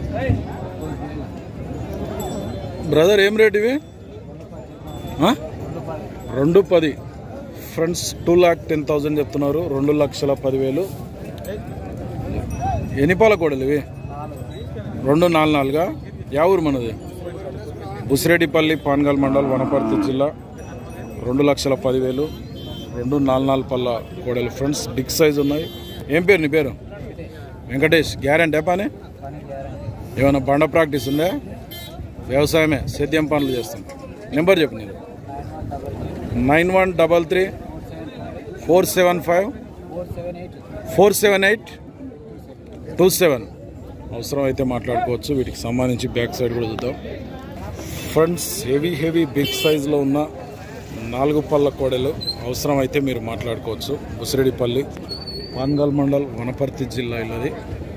Brother ఏం rate ఇవి ఆ? రెండు పది friends two lakh ten thousand చెప్తున్నారు రెండు లక్షల పదివేలు ఎన్ని పాల కోడలు ఇవి రెండు నాలుగు నాలుగా యా ఊరు మనది బుసిరెడ్డిపల్లి పాన్గల్ మండల్ వనపర్తి జిల్లా రెండు లక్షల పదివేలు రెండు నాలుగు నాలుగు పళ్ళ కోడలు ఫ్రెండ్స్ బిగ్ సైజ్ ఉన్నాయి ఏం పేరు నీ పేరు వెంకటేష్ గ్యారంటీ పని ఏమైనా బండ ప్రాక్టీస్ ఉందా వ్యవసాయమే సేద్యం పనులు చేస్తాం నెంబర్ చెప్పు నేను nine one double three four seven five four seven eight two seven అవసరం అయితే మాట్లాడుకోవచ్చు వీటికి సంబంధించి బ్యాక్ సైడ్ కూడా చూద్దాం ఫ్రంట్స్ హెవీ హెవీ బిగ్ సైజులో ఉన్న నాలుగు పళ్ళ కోడలు అవసరం అయితే మీరు మాట్లాడుకోవచ్చు బుసిరెడ్డిపల్లి పాన్గల్ మండల్ వనపర్తి జిల్లా ఇల్లది